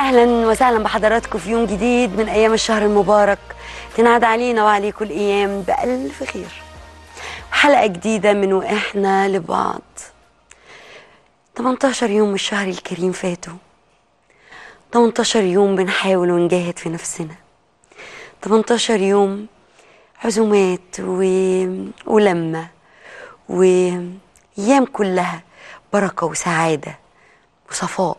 اهلا وسهلا بحضراتكم في يوم جديد من ايام الشهر المبارك تنعاد علينا وعليكم الايام بالف خير حلقه جديده من واحنا لبعض 18 يوم من الشهر الكريم فاتوا 18 يوم بنحاول ونجاهد في نفسنا 18 يوم عزومات و... ولمة وأيام كلها بركة وسعادة وصفاء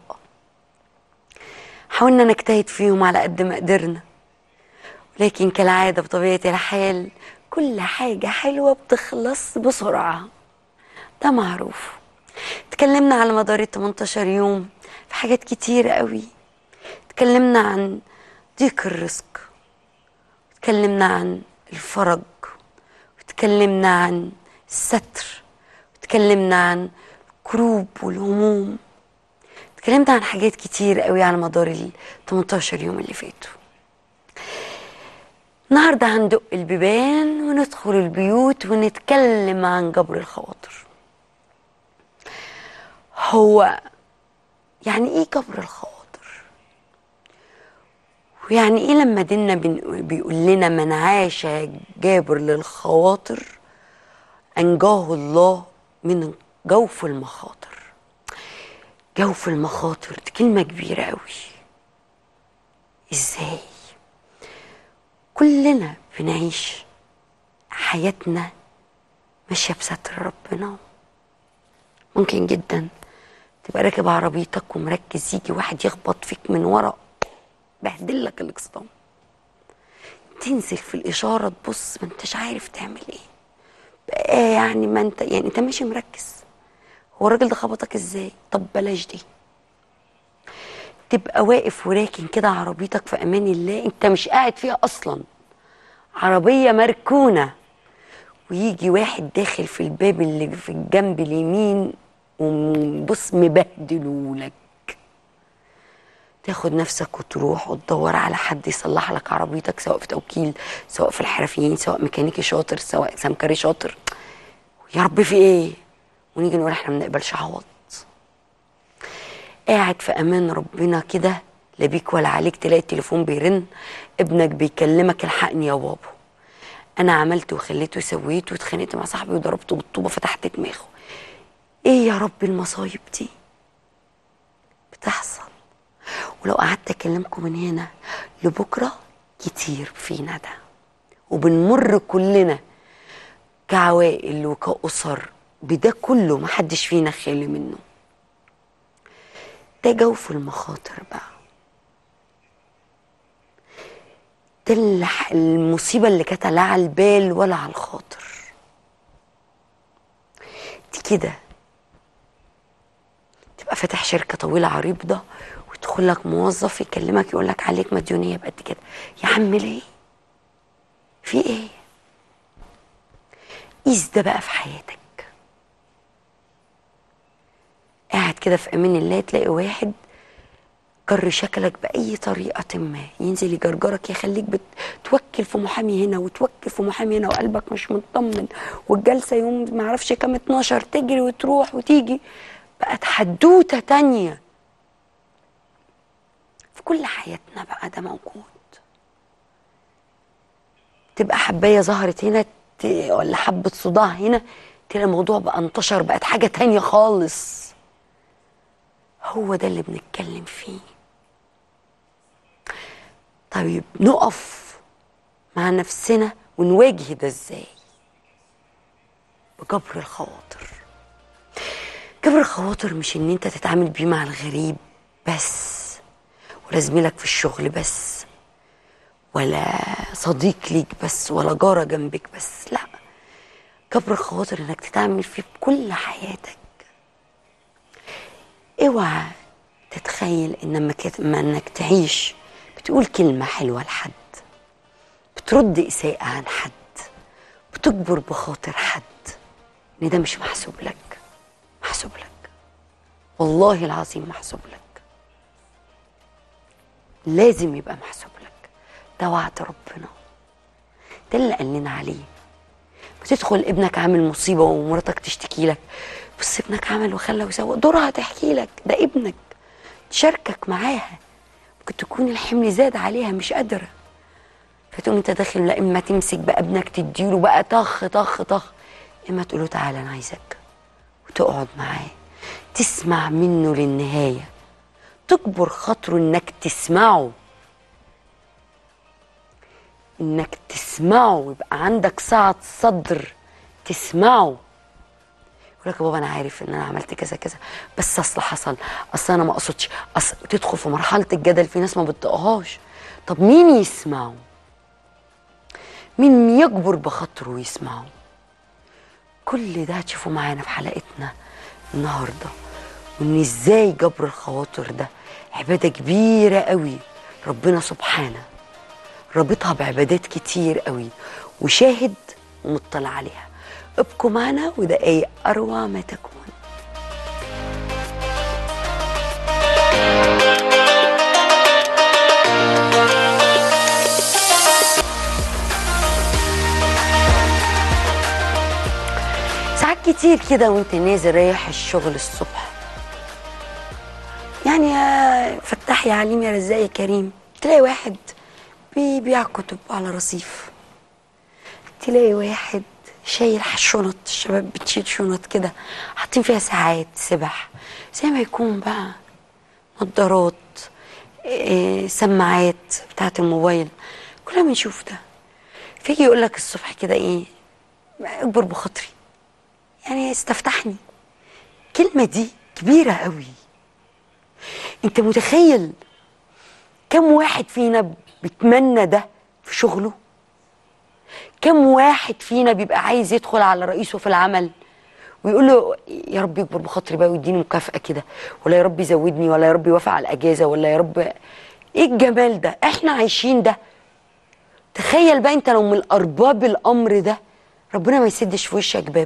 حاولنا نجتهد فيهم على قد ما قدرنا لكن كالعادة بطبيعة الحال كل حاجة حلوة بتخلص بسرعة ده معروف اتكلمنا على مدار ال 18 يوم في حاجات كتيرة قوي اتكلمنا عن ضيق الرزق اتكلمنا عن الفرج واتكلمنا عن الستر واتكلمنا عن الكروب والهموم اتكلمت عن حاجات كتير قوي على مدار ال 18 يوم اللي فاتوا النهارده هندق البيبان وندخل البيوت ونتكلم عن جبر الخواطر هو يعني ايه جبر الخواطر ويعني ايه لما ديننا بن- بيقول لنا من عاش جابر للخواطر انجاه الله من جوف المخاطر جوف المخاطر دي كلمة كبيرة قوي ازاي كلنا بنعيش حياتنا ماشية بستر ربنا ممكن جدا تبقى راكب عربيتك ومركز يجي واحد يخبط فيك من ورا بهدلك الاكسدام تنزل في الإشارة تبص ما انتش عارف تعمل ايه بقى يعني ما انت يعني انت ماشي مركز هو الراجل ده خبطك ازاي طب بلاش دي تبقى واقف وراكن كده عربيتك في امان الله انت مش قاعد فيها اصلا عربيه مركونه ويجي واحد داخل في الباب اللي في الجنب اليمين وبص مبهدلولك تاخد نفسك وتروح وتدور على حد يصلح لك عربيتك سواء في توكيل سواء في الحرفيين سواء ميكانيكي شاطر سواء سمكري شاطر يا رب في ايه ونيجي نقول احنا ما بنقبلش عوض قاعد في امان ربنا كده لا بيك ولا عليك تلاقي التليفون بيرن ابنك بيكلمك الحقني يا بابا انا عملت وخليت وسويت واتخانقت مع صاحبي وضربته بالطوبه فتحت دماغه ايه يا رب المصايب دي بتحصل ولو قعدت اكلمكم من هنا لبكره كتير فينا ده وبنمر كلنا كعوائل وكأسر بده كله محدش فينا خالي منه ده جوف المخاطر بقى ده الح- المصيبة اللي كانت لا على البال ولا على الخاطر دي كده تبقى فاتح شركة طويلة عريضة ويدخل لك موظف يكلمك يقول لك عليك مديونية بقد كده يا عم ليه في ايه قيس ده بقى في حياتك قاعد كده في امان الله تلاقي واحد جر شكلك باي طريقه ما ينزل يجرجرك يخليك بتوكل في محامي هنا وتوكل في محامي هنا وقلبك مش مطمن والجلسه يوم ما اعرفش كام 12 تجري وتروح وتيجي بقت حدوته تانية في كل حياتنا بقى ده موجود تبقى حبايه ظهرت هنا ت- ولا حبه صداع هنا تلاقي الموضوع بقى انتشر بقت حاجه تانية خالص هو ده اللي بنتكلم فيه طيب نقف مع نفسنا ونواجه ده ازاي بجبر الخواطر جبر الخواطر مش ان انت تتعامل بيه مع الغريب بس ولا زميلك في الشغل بس ولا صديق ليك بس ولا جارة جنبك بس لا جبر الخواطر انك تتعامل فيه بكل حياتك اوعى تتخيل ان لما كت- ما انك تعيش بتقول كلمة حلوة لحد بترد إساءة عن حد بتجبر بخاطر حد ان ده مش محسوب لك محسوب لك والله العظيم محسوب لك لازم يبقى محسوب لك ده وعد ربنا ده اللي قال لنا عليه بتدخل ابنك عامل مصيبه ومراتك تشتكي لك بس ابنك عمل وخلى وسوى دورها تحكي لك ده ابنك تشاركك معاها ممكن تكون الحمل زاد عليها مش قادره فتقوم انت داخل لا اما تمسك بقى ابنك تديله بقى طخ طخ طخ اما تقول له تعالى انا عايزك وتقعد معاه تسمع منه للنهايه تكبر خاطره انك تسمعه انك تسمعه ويبقى عندك سعة صدر تسمعه يقول لك يا بابا انا عارف ان انا عملت كذا كذا بس اصل حصل اصل انا ما اقصدش اصل تدخل في مرحله الجدل في ناس ما بتطقهاش طب مين يسمعه مين يجبر بخاطره ويسمعه كل ده هتشوفوا معانا في حلقتنا النهارده وان ازاي جبر الخواطر ده عباده كبيره قوي ربنا سبحانه رابطها بعبادات كتير قوي وشاهد ومطلع عليها ابقوا معنا ودقايق اروع ما تكون ساعات كتير كده وانت نازل رايح الشغل الصبح يعني يا فتح يا عليم يا رزاق يا كريم تلاقي واحد بيبيع كتب على رصيف تلاقي واحد شايل شنط الشباب بتشيل شنط كده حاطين فيها ساعات سبح زي ما يكون بقى نظارات إيه سماعات بتاعت الموبايل كلنا بنشوف ده فيجي يقول لك الصبح كده ايه اكبر بخاطري يعني استفتحني الكلمة دي كبيرة قوي انت متخيل كم واحد فينا بيتمنى ده في شغله كم واحد فينا بيبقى عايز يدخل على رئيسه في العمل ويقول له يا رب يكبر بخاطري بقى ويديني مكافأة كده ولا يا رب يزودني ولا يا رب يوافق على الأجازة ولا يا رب ايه الجمال ده احنا عايشين ده تخيل بقى انت لو من الأرباب الأمر ده ربنا ما يسدش في وشك باب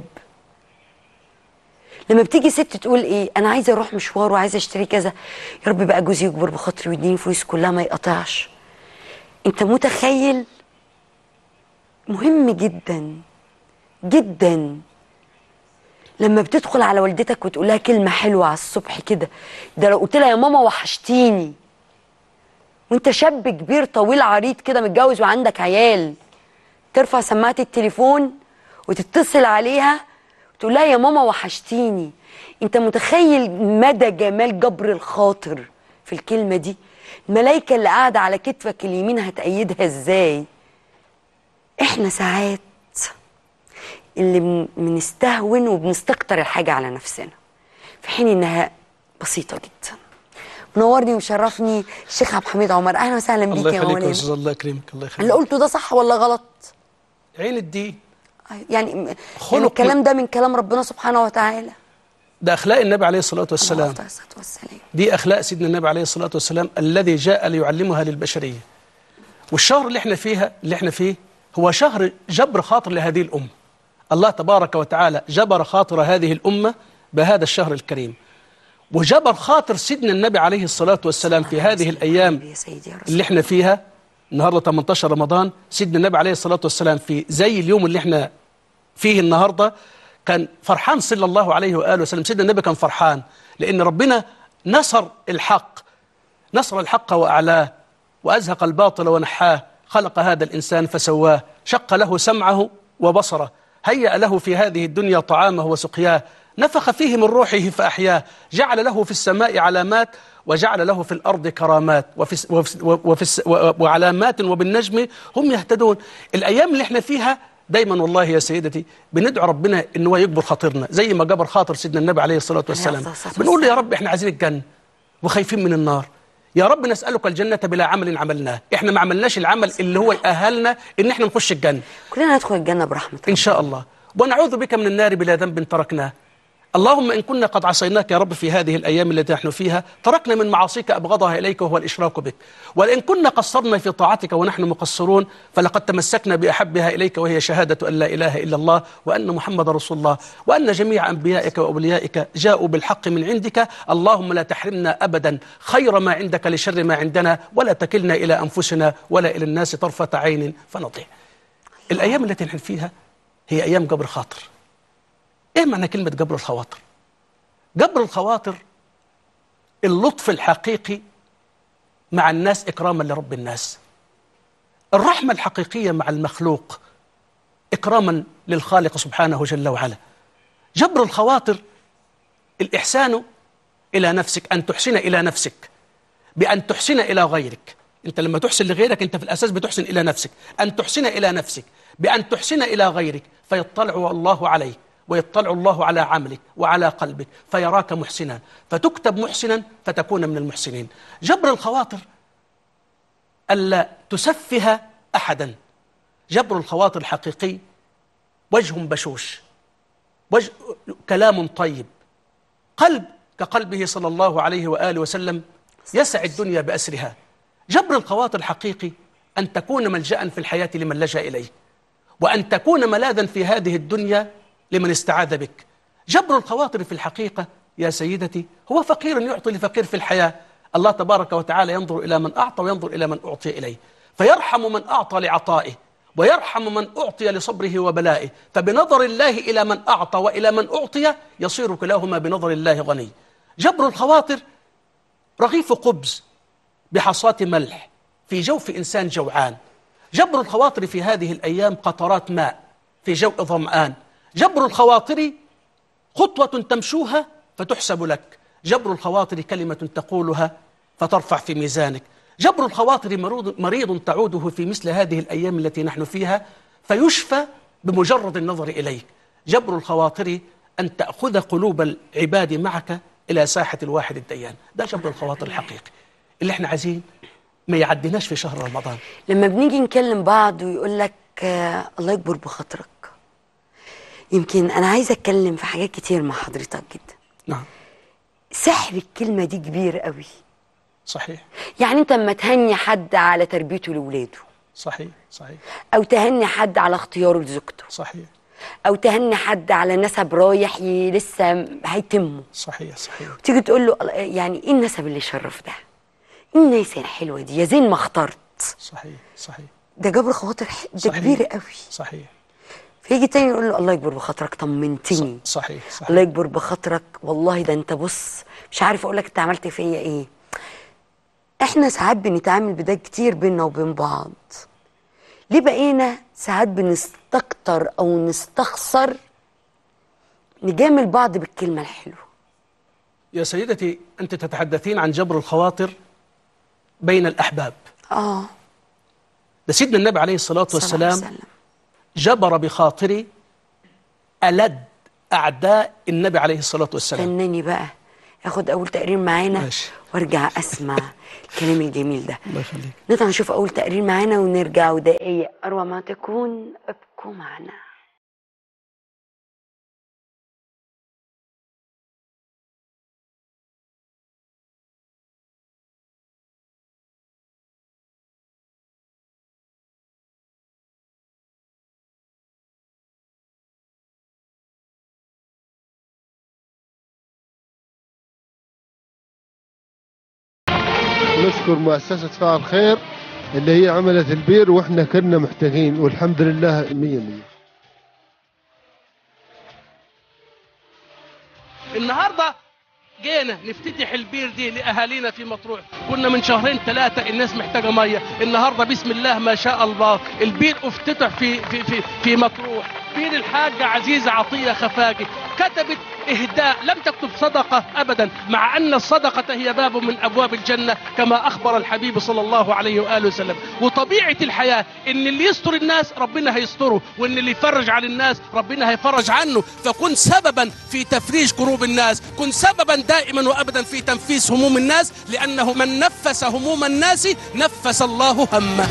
لما بتيجي ست تقول ايه انا عايزه اروح مشوار وعايزه اشتري كذا يا رب بقى جوزي يكبر بخاطري ويديني فلوس كلها ما يقطعش انت متخيل مهم جدا جدا لما بتدخل على والدتك وتقول لها كلمه حلوه على الصبح كده ده لو قلت لها يا ماما وحشتيني وانت شاب كبير طويل عريض كده متجوز وعندك عيال ترفع سماعه التليفون وتتصل عليها تقول لها يا ماما وحشتيني انت متخيل مدى جمال جبر الخاطر في الكلمه دي الملايكه اللي قاعده على كتفك اليمين هتأيدها ازاي احنا ساعات اللي بنستهون وبنستكتر الحاجه على نفسنا في حين انها بسيطه جدا منورني ومشرفني الشيخ عبد الحميد عمر اهلا وسهلا بيك الله يا يخليك يا مولانا استاذ الله يكرمك الله يخليك اللي قلته ده صح ولا غلط عين الدين يعني, يعني خلق الكلام ده من كلام ربنا سبحانه وتعالى ده اخلاق النبي عليه الصلاه والسلام عليه الصلاه والسلام دي اخلاق سيدنا النبي عليه الصلاه والسلام الذي جاء ليعلمها للبشريه والشهر اللي احنا فيها اللي احنا فيه هو شهر جبر خاطر لهذه الامه الله تبارك وتعالى جبر خاطر هذه الامه بهذا الشهر الكريم وجبر خاطر سيدنا النبي عليه الصلاه والسلام في هذه الايام يا سيدي يا رسول اللي احنا فيها النهارده 18 رمضان سيدنا النبي عليه الصلاه والسلام في زي اليوم اللي احنا فيه النهارده كان فرحان صلى الله عليه واله وسلم سيدنا النبي كان فرحان لان ربنا نصر الحق نصر الحق واعلاه وازهق الباطل ونحاه خلق هذا الانسان فسواه شق له سمعه وبصره هيأ له في هذه الدنيا طعامه وسقياه نفخ فيه من روحه فأحياه جعل له في السماء علامات وجعل له في الأرض كرامات وفي, وفي, وفي وعلامات وبالنجم هم يهتدون الأيام اللي احنا فيها دايما والله يا سيدتي بندعو ربنا ان هو يكبر خاطرنا زي ما جبر خاطر سيدنا النبي عليه الصلاة والسلام عليه الصلاة بنقول له يا رب احنا عايزين الجنة وخايفين من النار يا رب نسألك الجنة بلا عمل عملناه احنا ما عملناش العمل اللي هو يأهلنا ان احنا نخش الجنة كلنا ندخل الجنه برحمه إن شاء الله ونعوذ بك من النار بلا ذنب تركناه اللهم إن كنا قد عصيناك يا رب في هذه الأيام التي نحن فيها تركنا من معاصيك أبغضها إليك وهو الإشراك بك وإن كنا قصرنا في طاعتك ونحن مقصرون فلقد تمسكنا بأحبها إليك وهي شهادة أن لا إله إلا الله وأن محمد رسول الله وأن جميع أنبيائك وأوليائك جاءوا بالحق من عندك اللهم لا تحرمنا أبدا خير ما عندك لشر ما عندنا ولا تكلنا إلى أنفسنا ولا إلى الناس طرفة عين فنضيع الأيام التي نحن فيها هي أيام جبر خاطر إيه معنى كلمة جبر الخواطر جبر الخواطر اللطف الحقيقي مع الناس إكراما لرب الناس الرحمة الحقيقية مع المخلوق إكراما للخالق سبحانه جل وعلا جبر الخواطر الإحسان إلى نفسك أن تحسن إلى نفسك بأن تحسن إلى غيرك أنت لما تحسن لغيرك أنت في الأساس بتحسن إلى نفسك أن تحسن إلى نفسك بأن تحسن إلى غيرك فيطلع الله عليك ويطلع الله على عملك وعلى قلبك فيراك محسنا فتكتب محسنا فتكون من المحسنين جبر الخواطر ألا تسفه أحدا جبر الخواطر الحقيقي وجه بشوش وجه كلام طيب قلب كقلبه صلى الله عليه وآله وسلم يسع الدنيا بأسرها جبر الخواطر الحقيقي أن تكون ملجأ في الحياة لمن لجأ إليه وأن تكون ملاذا في هذه الدنيا لمن استعاذ بك جبر الخواطر في الحقيقة يا سيدتي هو فقير يعطي لفقير في الحياة الله تبارك وتعالى ينظر إلى من أعطى وينظر إلى من أعطي إليه فيرحم من أعطى لعطائه ويرحم من أعطي لصبره وبلائه فبنظر الله إلى من أعطى وإلى من أعطي يصير كلاهما بنظر الله غني جبر الخواطر رغيف خبز بحصاة ملح في جوف إنسان جوعان جبر الخواطر في هذه الأيام قطرات ماء في جو ظمآن جبر الخواطر خطوة تمشوها فتحسب لك جبر الخواطر كلمة تقولها فترفع في ميزانك جبر الخواطر مريض, مريض تعوده في مثل هذه الأيام التي نحن فيها فيشفى بمجرد النظر إليك جبر الخواطر أن تأخذ قلوب العباد معك إلى ساحة الواحد الديان ده جبر الخواطر الحقيقي اللي احنا عايزين ما يعديناش في شهر رمضان لما بنيجي نكلم بعض ويقول لك آه الله يكبر بخاطرك يمكن انا عايزه اتكلم في حاجات كتير مع حضرتك جدا نعم سحر الكلمه دي كبير قوي صحيح يعني انت اما تهني حد على تربيته لاولاده صحيح صحيح او تهني حد على اختياره لزوجته صحيح او تهني حد على نسب رايح ي- لسه هيتمه صحيح صحيح تيجي تقول له يعني ايه النسب اللي يشرف ده ايه الناس الحلوه دي يا زين ما اخترت صحيح صحيح ده جبر خواطر ح- ده صحيح. كبير قوي صحيح فيجي تاني يقول له الله يكبر بخاطرك طمنتني صحيح صحيح الله يكبر بخاطرك والله ده انت بص مش عارف اقول لك انت عملت فيا ايه احنا ساعات بنتعامل بده كتير بينا وبين بعض ليه بقينا ساعات بنستكتر او نستخسر نجامل بعض بالكلمه الحلوه يا سيدتي أنت تتحدثين عن جبر الخواطر بين الأحباب اه ده سيدنا النبي عليه الصلاة صلى الله عليه والسلام وسلم. جبر بخاطري ألد أعداء النبي عليه الصلاة والسلام استناني بقى اخد اول تقرير معانا ماشي. وارجع اسمع الكلام الجميل ده الله يخليك نطلع نشوف اول تقرير معانا ونرجع ودقايق اروع ما تكون ابقوا معنا نشكر مؤسسة فاعل خير اللي هي عملت البير واحنا كنا محتاجين والحمد لله مية مية النهارده جينا نفتتح البير دي لاهالينا في مطروح كنا من شهرين ثلاثه الناس محتاجه ميه النهارده بسم الله ما شاء الله البير افتتح في في في, في مطروح بير الحاجه عزيزه عطيه خفاجي كتبت اهداء لم تكتب صدقه ابدا مع ان الصدقه هي باب من ابواب الجنه كما اخبر الحبيب صلى الله عليه واله وسلم وطبيعه الحياه ان اللي يستر الناس ربنا هيستره وان اللي يفرج عن الناس ربنا هيفرج عنه فكن سببا في تفريج كروب الناس كن سببا دائما وابدا في تنفيس هموم الناس لانه من نفس هموم الناس نفس الله همه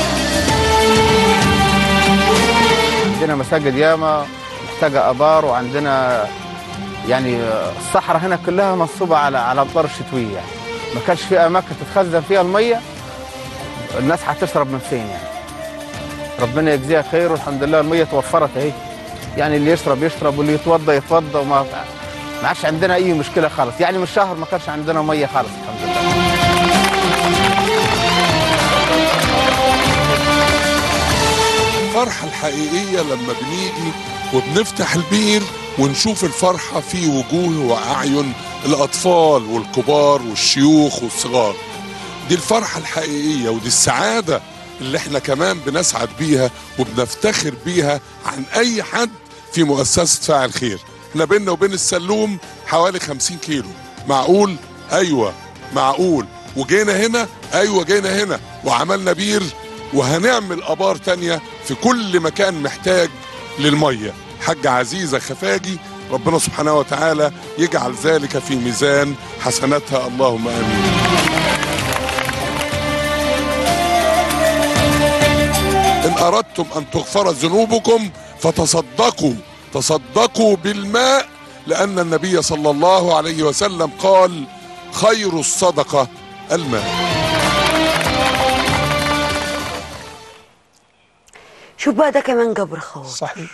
عندنا مساجد ياما محتاجة آبار وعندنا يعني الصحراء هنا كلها منصوبة على على أمطار الشتوية يعني ما كانش في أماكن تتخزن فيها المية الناس هتشرب من فين يعني ربنا يجزيها خير والحمد لله المية توفرت أهي يعني اللي يشرب يشرب واللي يتوضى يتوضى وما ما عادش عندنا أي مشكلة خالص يعني من شهر ما كانش عندنا مية خالص الحمد لله الفرحة الحقيقية لما بنيجي وبنفتح البير ونشوف الفرحة في وجوه وأعين الأطفال والكبار والشيوخ والصغار دي الفرحة الحقيقية ودي السعادة اللي احنا كمان بنسعد بيها وبنفتخر بيها عن اي حد في مؤسسة فاعل خير احنا بيننا وبين السلوم حوالي 50 كيلو معقول ايوه معقول وجينا هنا ايوه جينا هنا وعملنا بير وهنعمل ابار تانية في كل مكان محتاج للمية حاجة عزيزة خفاجي ربنا سبحانه وتعالى يجعل ذلك في ميزان حسناتها اللهم امين إن أردتم أن تغفر ذنوبكم فتصدقوا تصدقوا بالماء لأن النبي صلى الله عليه وسلم قال خير الصدقة الماء شوف بقى ده كمان جبر خواطر صحيح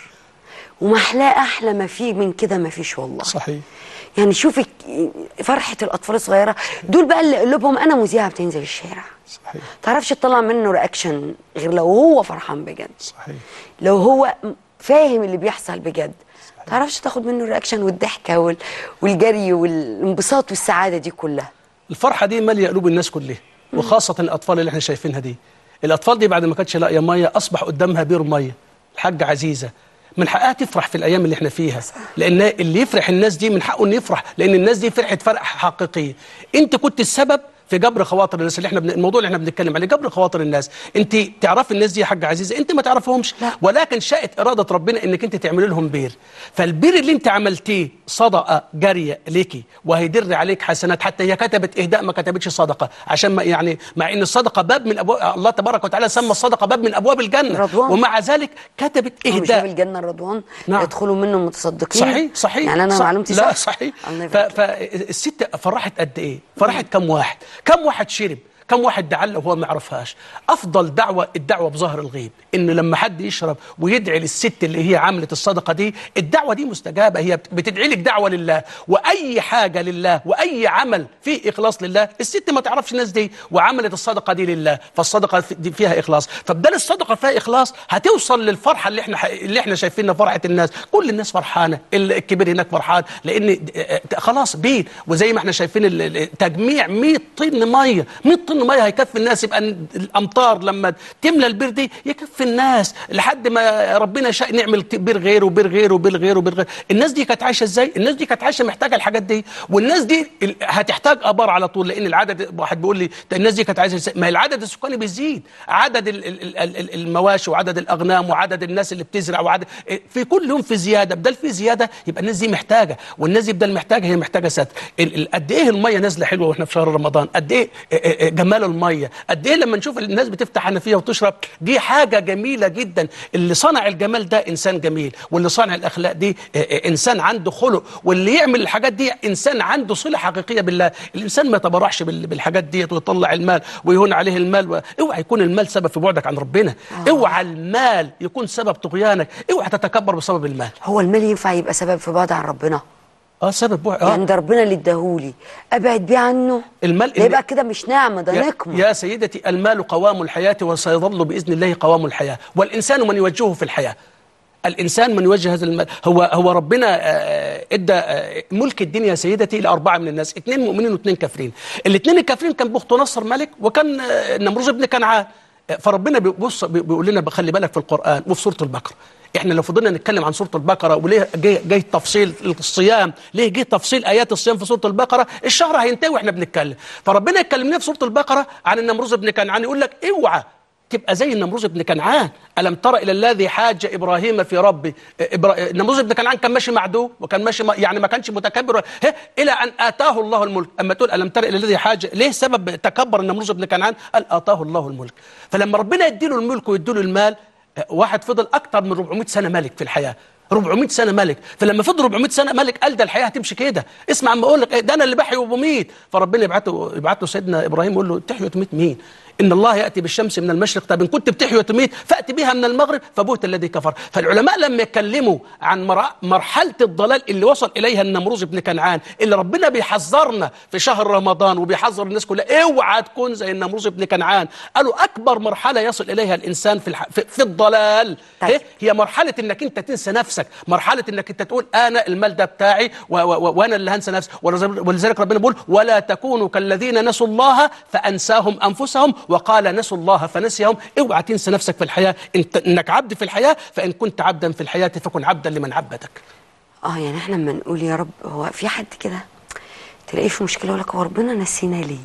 ومحلاه احلى ما فيه من كده ما فيش والله صحيح يعني شوفي فرحه الاطفال الصغيره دول بقى اللي قلوبهم انا مذيعه بتنزل الشارع صحيح تعرفش تطلع منه رياكشن غير لو هو فرحان بجد صحيح لو هو فاهم اللي بيحصل بجد تعرفش تاخد منه الرياكشن والضحكه وال... والجري والانبساط والسعاده دي كلها الفرحه دي ماليه قلوب الناس كلها وخاصه الاطفال اللي احنا شايفينها دي الاطفال دي بعد ما كانتش لاقيه ميه اصبح قدامها بير ميه الحاجه عزيزه من حقها تفرح في الايام اللي احنا فيها لان اللي يفرح الناس دي من حقه انه يفرح لان الناس دي فرحه فرح حقيقيه انت كنت السبب في جبر خواطر الناس اللي احنا بن... الموضوع اللي احنا بنتكلم عليه جبر خواطر الناس انت تعرفي الناس دي يا حاجه عزيزه انت ما تعرفهمش لا. ولكن شاءت اراده ربنا انك انت تعملي لهم بير فالبير اللي انت عملتيه صدقه جاريه ليكي وهيدر عليك حسنات حتى هي كتبت اهداء ما كتبتش صدقه عشان ما يعني مع ان الصدقه باب من ابواب الله تبارك وتعالى سمى الصدقه باب من ابواب الجنه رضوان. ومع ذلك كتبت هو مش باب اهداء الجنه الرضوان نعم. يدخلوا منه المتصدقين صحيح صحيح يعني انا صح معلومتي لا صح صحيح الله ف- يبارك لك. فالست فرحت قد ايه فرحت كم واحد كم واحد شرب كم واحد دعا له وهو ما يعرفهاش افضل دعوه الدعوه بظهر الغيب ان لما حد يشرب ويدعي للست اللي هي عملت الصدقه دي الدعوه دي مستجابه هي بت- بتدعي لك دعوه لله واي حاجه لله واي عمل فيه اخلاص لله الست ما تعرفش الناس دي وعملت الصدقه دي لله فالصدقه في- دي فيها اخلاص فبدل الصدقه فيها اخلاص هتوصل للفرحه اللي احنا اللي احنا شايفينها فرحه الناس كل الناس فرحانه الكبير هناك فرحان لان خلاص بيت وزي ما احنا شايفين ال- ال- تجميع 100 طن ميه 100 طن ميه هيكفي الناس يبقى ن- الامطار لما تملى البير دي يكفي الناس لحد ما ربنا شاء نعمل ت- بير غيره وبير غيره وبير غيره وبير غيره الناس دي كانت عايشه ازاي الناس دي كانت عايشه محتاجه الحاجات دي والناس دي ال- هتحتاج ابار على طول لان العدد واحد بيقول لي ده الناس دي كانت عايشه ازاي ما العدد السكاني بيزيد عدد ال- ال- ال- ال- المواشي وعدد الاغنام وعدد الناس اللي بتزرع وعدد في كل يوم في زياده بدل في زياده يبقى الناس دي محتاجه والناس دي بدل محتاجه هي محتاجه ستر ال- ال- قد ايه الميه نازله حلوه واحنا في شهر رمضان قد ايه آه، آه، جمال الميه قد ايه لما نشوف الناس بتفتح حنفيه وتشرب دي حاجه جميله جدا اللي صنع الجمال ده انسان جميل واللي صنع الاخلاق دي آه، آه، انسان عنده خلق واللي يعمل الحاجات دي انسان عنده صله حقيقيه بالله الانسان ما يتبرعش بال- بالحاجات ديت ويطلع المال ويهون عليه المال و... اوعى يكون المال سبب في بعدك عن ربنا اوعى المال يكون سبب طغيانك اوعى تتكبر بسبب المال هو المال ينفع يبقى سبب في بعد عن ربنا اه سبب بعد يعني اه ده ربنا اللي اداهولي ابعد بيه عنه المال ده اللي- يبقى كده مش نعمه ده يا, نقمه يا سيدتي المال قوام الحياة وسيظل بإذن الله قوام الحياة والإنسان من يوجهه في الحياة الإنسان من يوجه هذا المال هو هو ربنا آه، ادى آه، ملك الدنيا يا سيدتي لأربعة من الناس اثنين مؤمنين واثنين كافرين الاثنين الكافرين كان بخت نصر ملك وكان آه، نمروز ابن كنعان آه، فربنا بيبص بيقول لنا خلي بالك في القرآن وفي سورة البقرة احنا لو فضلنا نتكلم عن سوره البقره وليه جاي, جاي تفصيل الصيام ليه جه تفصيل ايات الصيام في سوره البقره الشهر هينتهي واحنا بنتكلم فربنا يتكلم لنا في سوره البقره عن النمروز بن كنعان يقول لك اوعى تبقى زي النمروز بن كنعان ألم تر إلى الذي حاج إبراهيم في ربه إبرا... النمروز بن كنعان كان ماشي معدوم وكان ماشي ما... يعني ما كانش متكبر هي... إلى أن آتاه الله الملك أما تقول ألم تر إلى الذي حاج ليه سبب تكبر النمروز بن كنعان قال آتاه الله الملك فلما ربنا يديله الملك ويديله المال واحد فضل أكتر من 400 سنة ملك في الحياة 400 سنة ملك فلما فضل 400 سنة ملك قال ده الحياة هتمشي كده اسمع اما اقول لك إيه، ده انا اللي بحي وبميت فربنا يبعته يبعت له سيدنا ابراهيم يقول له تحيي وتميت مين ان الله ياتي بالشمس من المشرق طب ان كنت بتحيي وتميت فات بها من المغرب فبهت الذي كفر فالعلماء لما يتكلموا عن مر- مرحله الضلال اللي وصل اليها النمروز بن كنعان اللي ربنا بيحذرنا في شهر رمضان وبيحذر الناس كلها اوعى تكون زي النمروز بن كنعان قالوا اكبر مرحله يصل اليها الانسان في الح... في, في الضلال طيب. إيه؟ هي مرحله انك انت تنسى نفسك مرحله انك انت تقول انا المال ده بتاعي و... و... و... وانا اللي هنسى نفسي ولذلك ولذلك ربنا بيقول ولا تكونوا كالذين نسوا الله فانساهم انفسهم وقال نسوا الله فنسيهم اوعى تنسى نفسك في الحياه انت انك عبد في الحياه فان كنت عبدا في الحياه فكن عبدا لمن عبدك اه يعني احنا لما نقول يا رب هو في حد كده تلاقيه في مشكله يقول لك هو ربنا نسينا ليه؟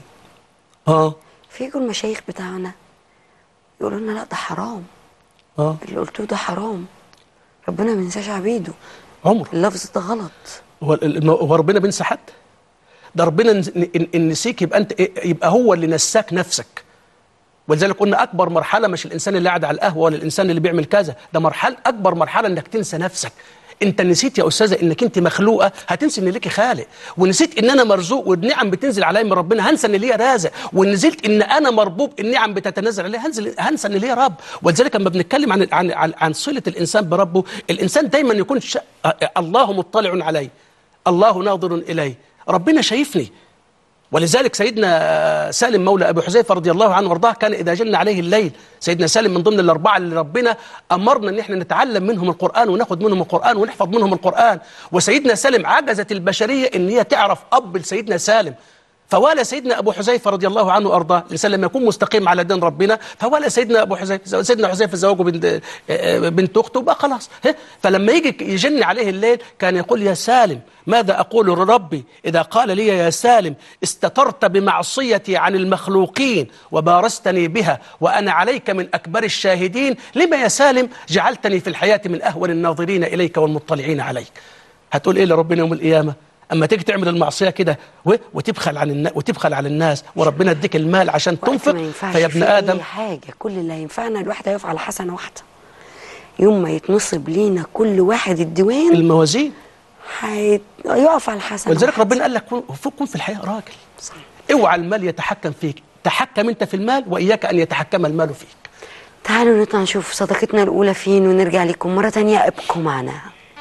اه في يجوا المشايخ بتاعنا يقولوا لنا لا ده حرام اه اللي قلتوه ده حرام ربنا ما ينساش عبيده عمره اللفظ ده غلط هو ال- هو ربنا بينسى حد ده ربنا نس- إن- إن نسيك يبقى انت يبقى هو اللي نساك نفسك ولذلك قلنا اكبر مرحله مش الانسان اللي قاعد على القهوه ولا الانسان اللي بيعمل كذا ده مرحله اكبر مرحله انك تنسى نفسك انت نسيت يا استاذه انك انت مخلوقه هتنسي ان ليكي خالق ونسيت ان انا مرزوق والنعم بتنزل عليا من ربنا هنسى ان ليا رازق ونزلت ان انا مربوب النعم بتتنزل عليا هنزل هنسى ان ليا رب ولذلك لما بنتكلم عن عن عن, عن صله الانسان بربه الانسان دايما يكون ش... الله مطلع عليه الله ناظر اليه ربنا شايفني ولذلك سيدنا سالم مولى ابي حذيفه رضي الله عنه وارضاه كان اذا جن عليه الليل سيدنا سالم من ضمن الاربعه اللي ربنا امرنا ان احنا نتعلم منهم القران وناخد منهم القران ونحفظ منهم القران وسيدنا سالم عجزت البشريه ان هي تعرف اب لسيدنا سالم فوالى سيدنا ابو حذيفه رضي الله عنه وارضاه الانسان لما يكون مستقيم على دين ربنا فوالى سيدنا ابو حذيفه سيدنا حذيفه زوجه بنت بنت اخته بقى خلاص ها؟ فلما يجي يجن عليه الليل كان يقول يا سالم ماذا اقول لربي اذا قال لي يا سالم استترت بمعصيتي عن المخلوقين وبارزتني بها وانا عليك من اكبر الشاهدين لما يا سالم جعلتني في الحياه من اهون الناظرين اليك والمطلعين عليك هتقول ايه لربنا يوم القيامه اما تيجي تعمل المعصيه كده و- وتبخل عن النا... وتبخل على الناس وربنا يديك المال عشان وقت تنفق ما ينفعش فيا ابن في ادم اي حاجه كل اللي هينفعنا الواحد هيقف على حسنه واحده يوم ما يتنصب لينا كل واحد الديوان الموازين هيت- هيقف على حسنه ولذلك واحدة. ربنا قال لك كن فوق- كن في الحياه راجل صح. اوعى المال يتحكم فيك تحكم انت في المال واياك ان يتحكم المال فيك تعالوا نطلع نشوف صداقتنا الاولى فين ونرجع لكم مره تانية ابقوا معنا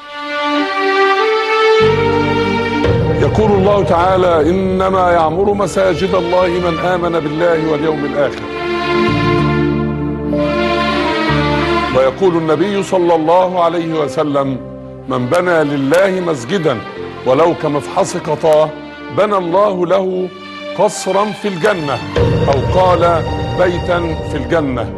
يقول الله تعالى إنما يعمر مساجد الله من آمن بالله واليوم الآخر ويقول النبي صلى الله عليه وسلم من بنى لله مسجدا ولو كمفحص قطاه بنى الله له قصرا في الجنة أو قال بيتا في الجنة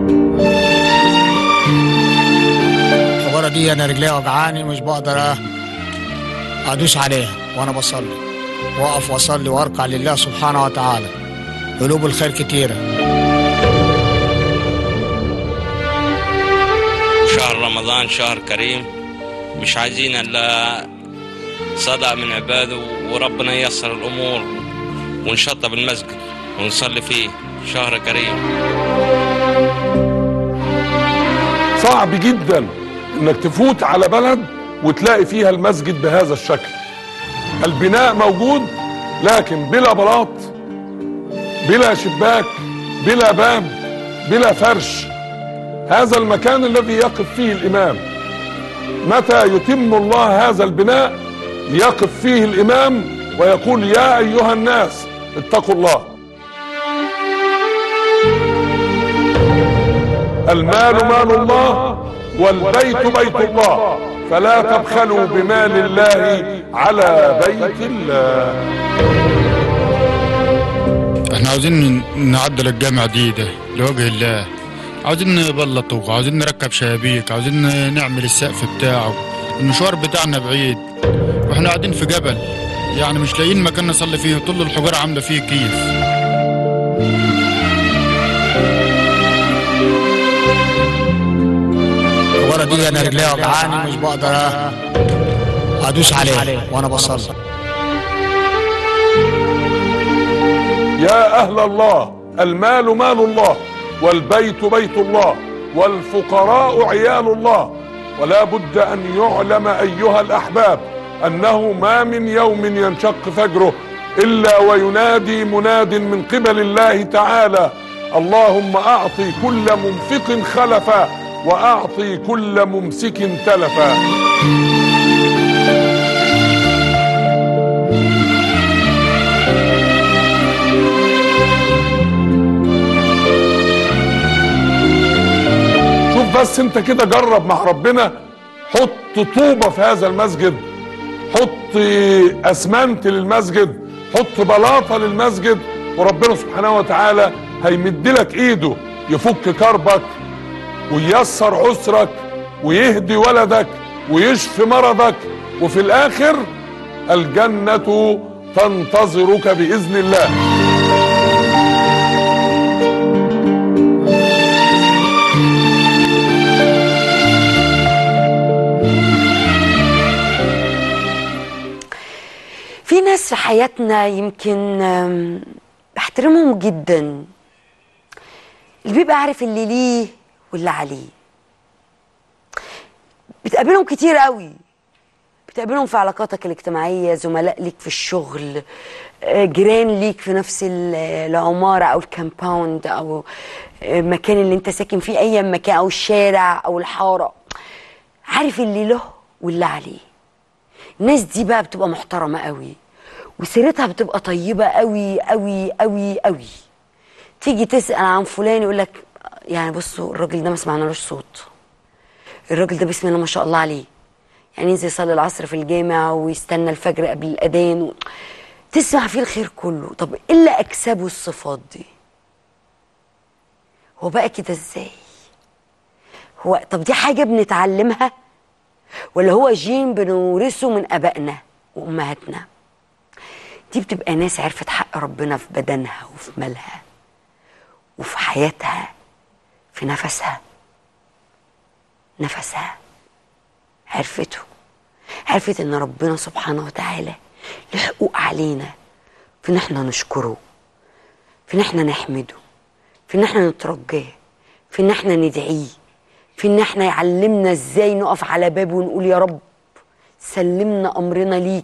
الحجاره دي انا رجليها وجعاني مش بقدر أ- ادوس عليها وانا بصلي واقف واصلي واركع لله سبحانه وتعالى قلوب الخير كتيره شهر رمضان شهر كريم مش عايزين الا صدق من عباده وربنا ييسر الامور ونشطب المسجد ونصلي فيه شهر كريم صعب جدا انك تفوت على بلد وتلاقي فيها المسجد بهذا الشكل البناء موجود لكن بلا بلاط بلا شباك بلا باب بلا فرش هذا المكان الذي يقف فيه الامام متى يتم الله هذا البناء ليقف فيه الامام ويقول يا ايها الناس اتقوا الله المال مال الله والبيت بيت الله فلا تبخلوا بمال الله على بيت الله احنا عاوزين نعدل الجامع دي ده لوجه الله عاوزين نبلطه عاوزين نركب شبابيك عاوزين نعمل السقف بتاعه المشوار بتاعنا بعيد واحنا قاعدين في جبل يعني مش لاقيين مكان نصلي فيه طول الحجارة عاملة فيه كيف الحجاره دي انا رجليها وجعاني مش بقدر أ- ادوس عليها وانا بصلي يا أهل الله المال مال الله والبيت بيت الله والفقراء عيال الله ولا بد أن يعلم أيها الأحباب أنه ما من يوم ينشق فجره إلا وينادي مناد من قبل الله تعالى اللهم أعطي كل منفق خلفا وأعطي كل ممسك تلفا شوف بس انت كده جرب مع ربنا حط طوبة في هذا المسجد حط اسمنت للمسجد حط بلاطة للمسجد وربنا سبحانه وتعالى هيمد لك ايده يفك كربك وييسر عسرك ويهدي ولدك ويشفي مرضك وفي الاخر الجنة تنتظرك بإذن الله في ناس في حياتنا يمكن آم، بحترمهم جدا اللي بيبقى عارف اللي ليه واللي عليه بتقابلهم كتير قوي بتقابلهم في علاقاتك الاجتماعية زملاء ليك في الشغل آه، جيران ليك في نفس ال- العمارة أو الكامباوند أو آه، المكان اللي انت ساكن فيه أي مكان أو الشارع أو الحارة عارف اللي له واللي عليه الناس دي بقى بتبقى محترمة قوي وسيرتها بتبقى طيبة قوي قوي قوي قوي تيجي تسأل عن فلان يقول لك يعني بصوا الراجل ده ما سمعنالوش صوت الراجل ده بسم الله ما شاء الله عليه يعني ينزل يصلي العصر في الجامع ويستنى الفجر قبل الأذان و... تسمع فيه الخير كله طب إيه اللي أكسبه الصفات دي هو بقى كده ازاي هو طب دي حاجة بنتعلمها ولا هو جين بنورثه من ابائنا وامهاتنا دي بتبقى ناس عرفت حق ربنا في بدنها وفي مالها وفي حياتها في نفسها نفسها عرفته عرفت ان ربنا سبحانه وتعالى له حقوق علينا في ان احنا نشكره في ان احنا نحمده في ان احنا نترجاه في ان احنا ندعيه في ان احنا يعلمنا ازاي نقف على بابه ونقول يا رب سلمنا امرنا ليك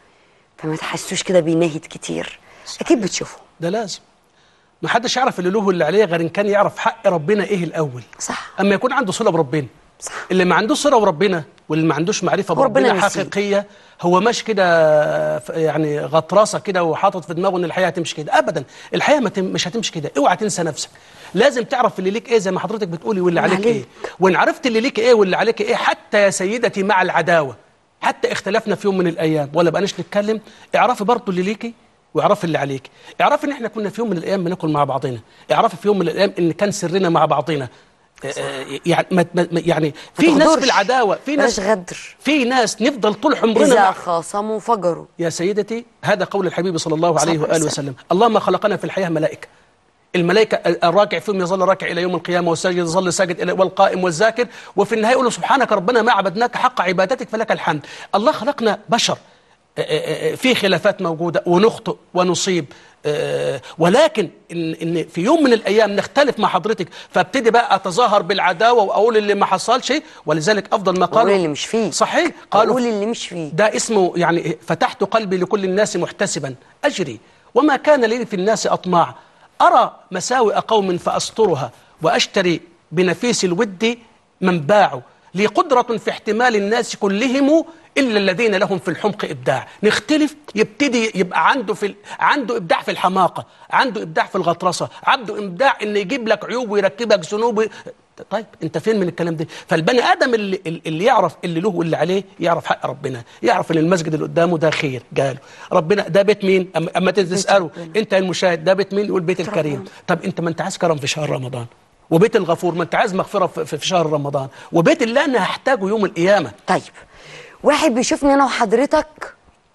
فما تحسوش كده بيناهد كتير اكيد بتشوفهم ده لازم ما حدش يعرف اللي له واللي عليه غير ان كان يعرف حق ربنا ايه الاول صح اما يكون عنده صله بربنا صح اللي ما عندوش صله بربنا واللي ما عندوش معرفه هو ربنا بربنا نسيه. حقيقيه هو ماشي كده ف- يعني غطراسه كده وحاطط في دماغه ان الحياه هتمشي كده ابدا الحياه ما تم مش هتمشي كده اوعى تنسى نفسك لازم تعرف اللي ليك ايه زي ما حضرتك بتقولي واللي واللي عليك ايه عليك. وان عرفت اللي ليك ايه واللي عليك ايه حتى يا سيدتي مع العداوه حتى اختلفنا في يوم من الايام ولا بقناش نتكلم اعرفي برضه اللي ليكي واعرفي اللي عليك اعرفي ان احنا كنا في يوم من الايام بناكل مع بعضنا اعرفي في يوم من الايام ان كان سرنا مع بعضنا آه، آه، يعني ما ما- ما- يعني في ناس تغدرش. في العداوه في ناس بلاش غدر في ناس نفضل طول عمرنا اذا مع خاصموا فجروا يا سيدتي هذا قول الحبيب صلى الله عليه صلى الله واله عليه وسلم اللهم خلقنا في الحياه ملائكه الملائكة الراكع فيهم يظل راكع إلى يوم القيامة والساجد يظل ساجد إلى والقائم والذاكر وفي النهاية يقول سبحانك ربنا ما عبدناك حق عبادتك فلك الحمد الله خلقنا بشر آه، آه، آه، في خلافات موجودة ونخطئ ونصيب آه، ولكن إن, إن في يوم من الأيام نختلف مع حضرتك فابتدي بقى أتظاهر بالعداوة وأقول اللي ما حصلش ولذلك أفضل ما قول قالوا اللي مش فيه صحيح قالوا قول اللي مش فيه ده اسمه يعني فتحت قلبي لكل الناس محتسبا أجري وما كان لي في الناس أطماع أرى مساوئ قوم فأسترها وأشتري بنفيس الود من باعوا لي قدرة في احتمال الناس كلهم إلا الذين لهم في الحمق إبداع نختلف يبتدي يبقى عنده في ال- عنده إبداع في الحماقة عنده إبداع في الغطرسة عنده إبداع إنه يجيب لك عيوب ويركبك ذنوب طيب انت فين من الكلام ده فالبني ادم اللي, اللي يعرف اللي له واللي عليه يعرف حق ربنا يعرف ان المسجد اللي قدامه ده خير قاله ربنا ده بيت مين اما أما تساله انت المشاهد ده بيت مين يقول بيت الكريم طب انت ما انت عايز كرم في شهر رمضان وبيت الغفور ما انت عايز مغفره في, في في شهر رمضان وبيت اللي انا هحتاجه يوم القيامه طيب واحد بيشوفني انا وحضرتك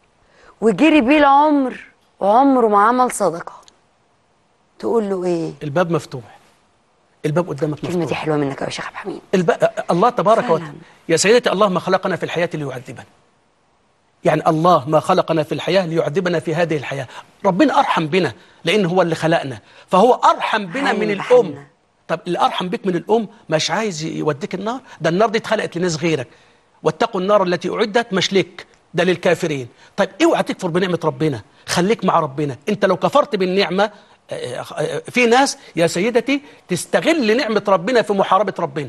وجري بيه العمر وعمره ما عمل صدقه تقول له ايه الباب مفتوح الباب قدامك الكلمه دي مفتوح حلوه منك يا شيخ عبد الحميد الب... الله تبارك فعلاً. وتعالى يا سيدتي الله ما خلقنا في الحياة ليعذبنا يعني الله ما خلقنا في الحياة ليعذبنا في هذه الحياة ربنا أرحم بنا لأن هو اللي خلقنا فهو أرحم بنا عالم من بحالنا. الأم طب اللي أرحم بك من الأم مش عايز يوديك النار ده النار دي اتخلقت لناس غيرك واتقوا النار التي أعدت مش لك ده للكافرين طيب اوعى تكفر بنعمة ربنا خليك مع ربنا انت لو كفرت بالنعمة آه، آه، في ناس يا سيدتي تستغل نعمة ربنا في محاربة ربنا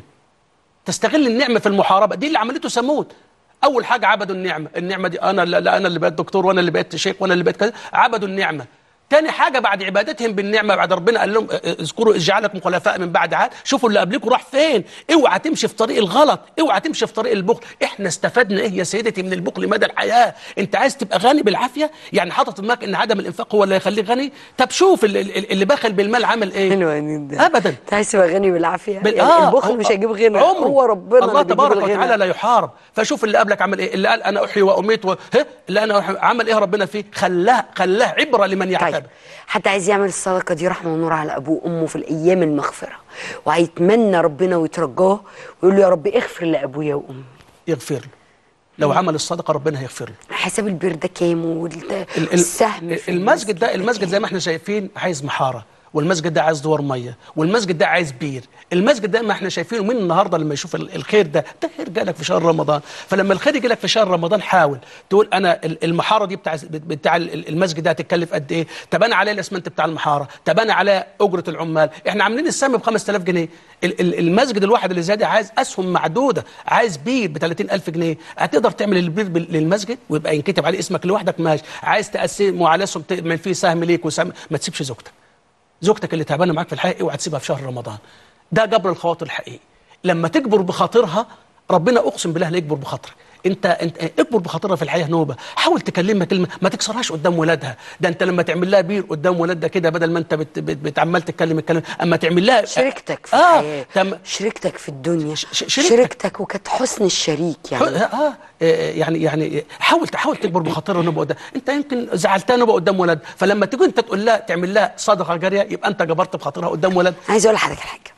تستغل النعمة في المحاربة دي اللي عملته ثمود أول حاجة عبدوا النعمة النعمة دي أنا لا لا أنا اللي بقيت دكتور وأنا اللي بقيت شيخ وأنا اللي بقيت كذا عبدوا النعمة تاني حاجة بعد عبادتهم بالنعمة بعد ربنا قال لهم اه، اه، اذكروا إذ جعلكم خلفاء من بعد عاد شوفوا اللي قبلكم راح فين اوعى تمشي في طريق الغلط اوعى تمشي في طريق البخل احنا استفدنا ايه يا سيدتي من البخل مدى الحياة انت عايز تبقى غني بالعافية يعني حاطط في دماغك ان عدم الانفاق هو اللي يخليك غني طب شوف اللي, اللي بخل بالمال عمل ايه حلوة جدا ابدا انت عايز تبقى غني بالعافيه بال- يعني آه، البخل هو- مش هيجيب غنى عمره. هو ربنا الله اللي بيجيب تبارك الغنى. وتعالى لا يحارب فشوف اللي قبلك عمل ايه اللي قال انا احيي واميت و... ها اللي انا أحيي. عمل ايه ربنا فيه خلاه خلاه عبره لمن طيب يعتبر حتى عايز يعمل الصدقه دي رحمه ونور على ابوه وامه في الايام المغفره وهيتمنى ربنا ويترجاه ويقول له يا رب اغفر لابويا وامي يغفر له لو عمل الصدقه ربنا هيغفر له حساب البير ده كام ال- ال- والسهم في المسجد ده المسجد زي ما احنا شايفين عايز محاره والمسجد ده عايز دوار ميه والمسجد ده عايز بير المسجد ده ما احنا شايفينه من النهارده لما يشوف ال- الخير ده ده خير جالك في شهر رمضان فلما الخير يجي لك في شهر رمضان حاول تقول انا ال- المحاره دي بتاع بتاع ال- المسجد ده هتكلف قد ايه طب انا عليا الاسمنت بتاع المحاره طب انا عليا اجره العمال احنا عاملين السهم ب 5000 جنيه ال- ال- المسجد الواحد اللي زي ده عايز اسهم معدوده عايز بير ب 30000 جنيه هتقدر تعمل البير بال- للمسجد ويبقى ينكتب عليه اسمك لوحدك ماشي عايز تقسمه على اسهم تعمل فيه سهم ليك وسهم ما تسيبش زوجتك زوجتك اللي تعبانه معاك في الحياه اوعى تسيبها في شهر رمضان ده جبر الخواطر الحقيقي لما تجبر بخاطرها ربنا اقسم بالله لا يجبر بخاطرك انت انت اجبر بخاطرها في الحياه نوبه حاول تكلمها كلمه ما تكسرهاش قدام ولادها ده انت لما تعمل لها بير قدام ولادها كده بدل ما انت بت بت بتعمل تتكلم الكلام اما تعمل لها شركتك في اه الحياه تم شركتك في الدنيا ش- شركتك. شركتك وكانت حسن الشريك يعني اه آه، يعني يعني حاول تحاول تكبر بخاطرها نبقى قدام انت يمكن زعلتها نبقى قدام ولد فلما تيجي انت تقول لها تعمل لها صدقه جاريه يبقى انت جبرت بخاطرها قدام ولد عايز اقول لحضرتك حاجه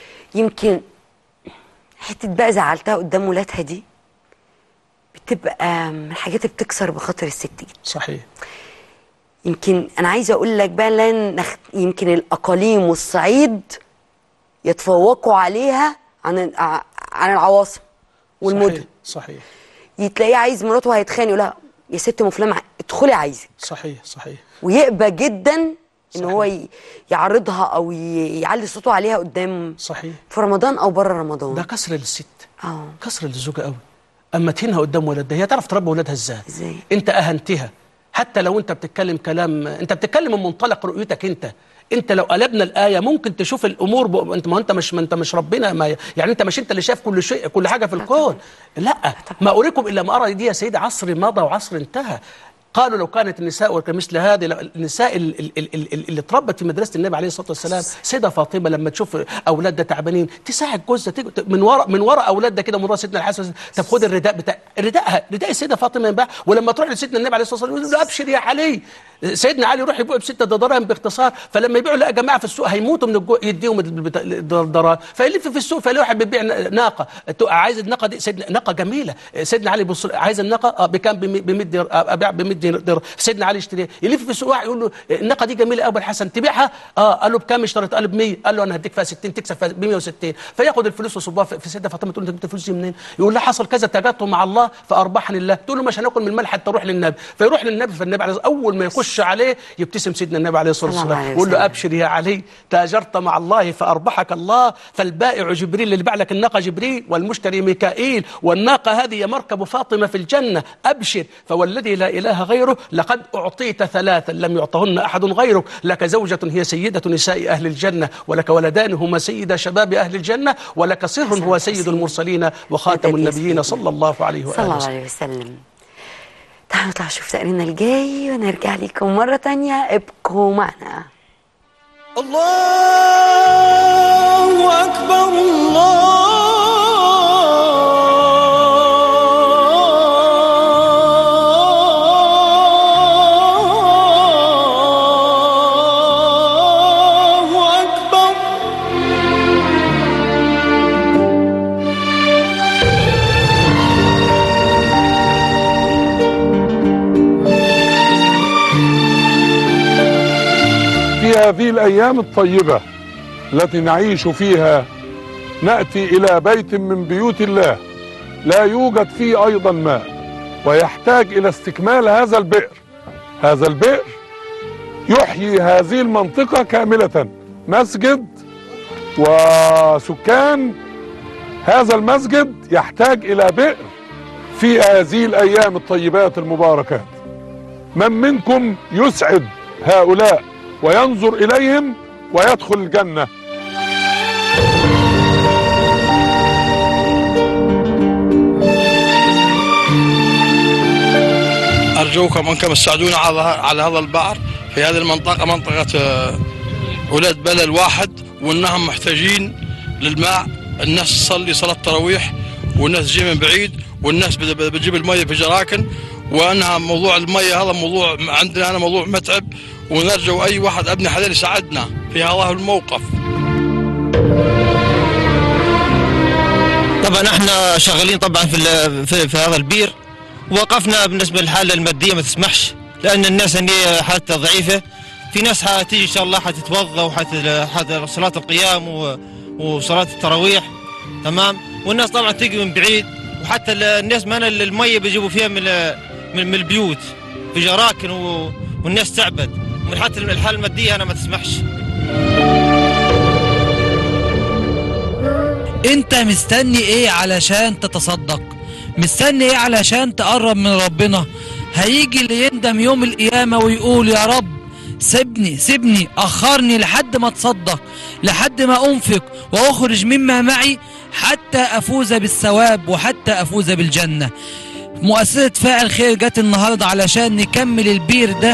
يمكن حته بقى زعلتها قدام ولادها دي بتبقى من الحاجات اللي بتكسر بخاطر الست جدا صحيح يمكن انا عايزه اقول لك بقى لن نخ... يمكن الاقاليم والصعيد يتفوقوا عليها عن ع- عن العواصم والمدن صحيح صحيح تلاقيه عايز مراته هيتخانق يقول لها يا ست مفلمه ادخلي عايزك صحيح صحيح ويقبى جدا ان صحيح. هو ي- يعرضها او ي- يعلي صوته عليها قدام صحيح في رمضان او بره رمضان ده كسر للست اه كسر للزوجه قوي اما تهينها قدام ولادها هي تعرف تربي ولادها ازاي ازاي؟ انت اهنتها حتى لو انت بتتكلم كلام انت بتتكلم من منطلق رؤيتك انت انت لو قلبنا الايه ممكن تشوف الامور ب... انت ما انت مش ما انت مش ربنا ما يعني انت مش انت اللي شايف كل شيء كل حاجه في الكون لا ما اريكم الا ما ارى دي يا سيدي عصر مضى وعصر انتهى قالوا لو كانت النساء كمثل هذه لو- النساء ال- ال- ال- ال- اللي اتربت في مدرسه النبي عليه الصلاه والسلام سيده فاطمه لما تشوف اولادها تعبانين تساعد جوزها تيجي- من وراء من وراء اولادها كده من وراء سيدنا الحسن طب خد الرداء بتاع رداءها رداء السيده فاطمه ينباع ولما تروح لسيدنا النبي عليه الصلاه والسلام يقول له ابشر يا علي سيدنا علي يروح يبيع بستة دراهم باختصار فلما يبيعوا لا جماعه في السوق هيموتوا من الجوع يديهم البتا- الدراهم فيلف في السوق فيلاقي واحد بيبيع ناقه عايز الناقه دي سيدنا ناقه جميله سيدنا علي بص عايز الناقه اه بكام ب 100 دينار ابيع ب 100 دينار سيدنا علي يشتريها يلف في السوق واحد يقول له الناقه دي جميله ابو الحسن تبيعها اه قال له بكام اشتريت قال له ب 100 قال له انا هديك فيها 60 تكسب فيها ب 160 فياخد الفلوس ويصبها في في سيدنا فاطمه تقول له انت جبت الفلوس دي منين؟ يقول لها حصل كذا تجارته مع الله فاربحني الله تقول له مش هناكل من المال حتى اروح للنبي فيروح للنبي فالنبي عليه الصلاة- اول ما يخش عليه يبتسم سيدنا النبي عليه الصلاه صلى الله والسلام عليه يقول له وسلم. ابشر يا علي تاجرت مع الله فاربحك الله فالبائع جبريل اللي باع لك الناقه جبريل والمشتري ميكائيل والناقه هذه هي مركب فاطمه في الجنه ابشر فوالذي لا اله غيره لقد اعطيت ثلاثا لم يعطهن احد غيرك لك زوجه هي سيده نساء اهل الجنه ولك ولدان هما سيدا شباب اهل الجنه ولك سر هو سيد المرسلين وخاتم النبيين صلى الله عليه صلى واله الله وسلم عليه وسلم تعالوا نطلع نشوف تقريرنا الجاي ونرجع لكم مرة تانية ابقوا معنا الله أكبر الله أكبر في هذه الأيام الطيبة التي نعيش فيها نأتي إلى بيت من بيوت الله لا يوجد فيه أيضا ماء ويحتاج إلى استكمال هذا البئر هذا البئر يحيي هذه المنطقة كاملة مسجد وسكان هذا المسجد يحتاج إلى بئر في هذه الأيام الطيبات المباركات من منكم يسعد هؤلاء وينظر إليهم ويدخل الجنة أرجوكم أنكم تساعدونا على على هذا البحر في هذه المنطقة منطقة آه، ولاد بلد واحد وأنهم محتاجين للماء الناس تصلي صلاة تراويح والناس تجي من بعيد والناس بت- بت- بتجيب المية في جراكن وأنها موضوع المية هذا موضوع عندنا أنا موضوع متعب ونرجو أي واحد ابن حلال يساعدنا في هذا الموقف طبعا احنا شغالين طبعا في ال- في, في هذا البير وقفنا بالنسبه للحاله الماديه ما تسمحش لان الناس اللي حالتها ضعيفه في ناس حتيجي ان شاء الله حتتوضا وحت حت- صلاه القيام و- وصلاه التراويح تمام والناس طبعا تيجي من بعيد وحتى ال- الناس ما أنا الميه بيجيبوا فيها من ال- من, من البيوت في جراكن و- والناس تعبد من حتى الحاله الماديه انا ما تسمحش انت مستني ايه علشان تتصدق مستني ايه علشان تقرب من ربنا هيجي اللي يندم يوم القيامة ويقول يا رب سيبني سيبني اخرني لحد ما اتصدق لحد ما انفق واخرج مما معي حتى افوز بالثواب وحتى افوز بالجنة مؤسسة فاعل خير جت النهاردة علشان نكمل البير ده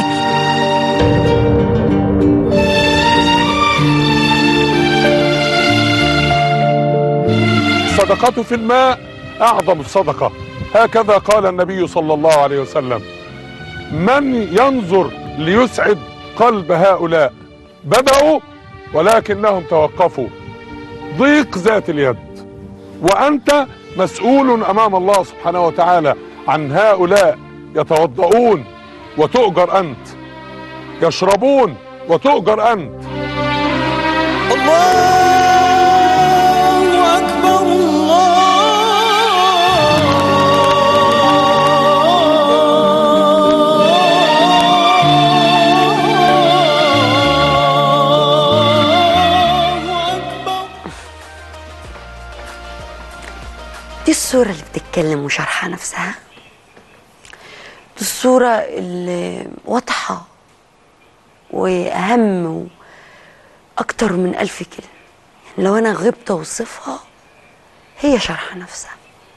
الصدقة في الماء أعظم الصدقة هكذا قال النبي صلى الله عليه وسلم من ينظر ليسعد قلب هؤلاء بدأوا ولكنهم توقفوا ضيق ذات اليد وأنت مسؤول أمام الله سبحانه وتعالى عن هؤلاء يتوضؤون وتؤجر أنت يشربون وتؤجر أنت الله أكبر الله أكبر دي الصورة اللي بتتكلم وشرحة نفسها دي الصورة اللي واضحة وأهم أكتر من ألف كلمة يعني لو أنا غبت أوصفها هي شرحة نفسها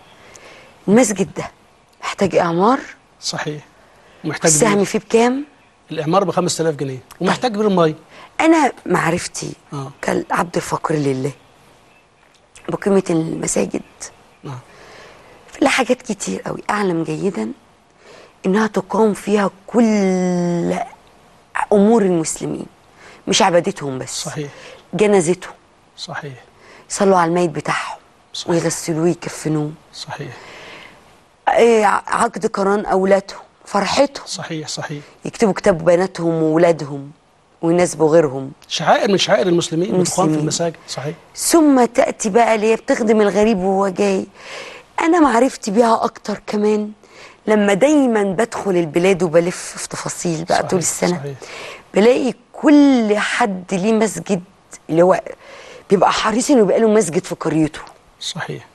المسجد ده محتاج إعمار صحيح ومحتاج السهم بير. فيه بكام الإعمار ب 5000 جنيه ومحتاج بير مي أنا معرفتي آه. كالعبد الفقير لله بقيمة المساجد آه. في لها حاجات كتير قوي أعلم جيدا إنها تقام فيها كل أمور المسلمين مش عبادتهم بس صحيح جنازتهم صحيح يصلوا على الميت بتاعهم صحيح. ويغسلوه ويكفنوه صحيح إيه، عقد قران أولادهم فرحتهم صحيح صحيح يكتبوا كتاب بناتهم وولادهم ويناسبوا غيرهم شعائر من شعائر المسلمين بتقام في المسلمين. المساجد صحيح ثم تأتي بقى اللي هي بتخدم الغريب وهو جاي أنا معرفتي بيها أكتر كمان لما دايما بدخل البلاد وبلف في تفاصيل بقى صحيح، طول السنة صحيح. بلاقي كل حد ليه مسجد اللي هو بيبقى حريص انه يبقى له مسجد في قريته صحيح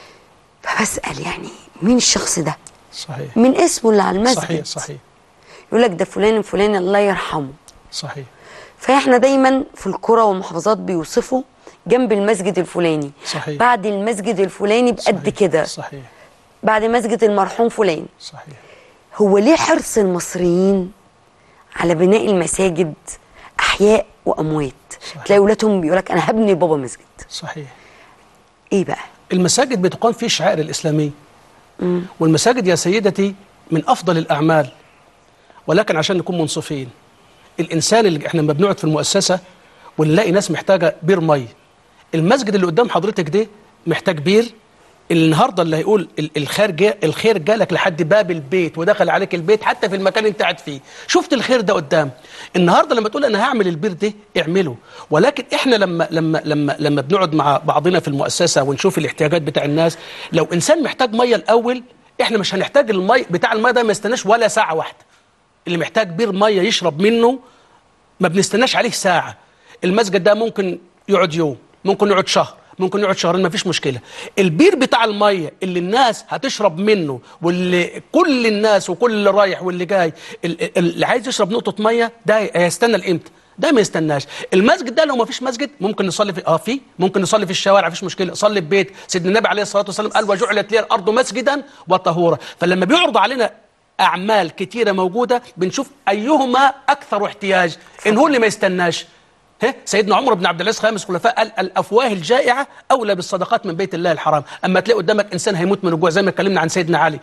فبسأل يعني مين الشخص ده صحيح من اسمه اللي على المسجد صحيح صحيح يقول لك ده فلان الفلاني الله يرحمه صحيح فاحنا دايما في القرى والمحافظات بيوصفوا جنب المسجد الفلاني صحيح. بعد المسجد الفلاني بقد صحيح. كده صحيح بعد مسجد المرحوم فلان صحيح هو ليه حرص المصريين على بناء المساجد احياء واموات صحيح. تلاقي ولادهم بيقول لك انا هبني بابا مسجد صحيح ايه بقى المساجد بتقام فيه الشعائر الإسلامية والمساجد يا سيدتي من أفضل الأعمال ولكن عشان نكون منصفين الإنسان اللي احنا لما بنقعد في المؤسسة ونلاقي ناس محتاجة بير مي المسجد اللي قدام حضرتك ده محتاج بير النهارده اللي هيقول ال- الخير جا الخير جالك لحد باب البيت ودخل عليك البيت حتى في المكان اللي انت قاعد فيه شفت الخير ده قدام النهارده لما تقول انا هعمل البير ده اعمله ولكن احنا لما لما لما لما بنقعد مع بعضنا في المؤسسه ونشوف الاحتياجات بتاع الناس لو انسان محتاج ميه الاول احنا مش هنحتاج المي بتاع الميه ده ما يستناش ولا ساعه واحده اللي محتاج بير ميه يشرب منه ما بنستناش عليه ساعة المسجد ده ممكن يقعد يوم ممكن يقعد شهر ممكن يقعد شهرين ما فيش مشكلة البير بتاع المية اللي الناس هتشرب منه واللي كل الناس وكل اللي رايح واللي جاي ال- ال- اللي عايز يشرب نقطة مية ده هيستنى الامتى ده ما يستناش المسجد ده لو ما فيش مسجد ممكن نصلي في اه في ممكن نصلي في الشوارع مفيش مشكله صلي في بيت سيدنا النبي عليه الصلاه والسلام قال وجعلت لي الارض مسجدا وطهورا فلما بيعرض علينا اعمال كتيره موجوده بنشوف ايهما اكثر احتياج ان هو اللي ما يستناش ها سيدنا عمر بن عبد العزيز خامس خلفاء قال الافواه الجائعه اولى بالصدقات من بيت الله الحرام اما تلاقي قدامك انسان هيموت من الجوع زي ما اتكلمنا عن سيدنا علي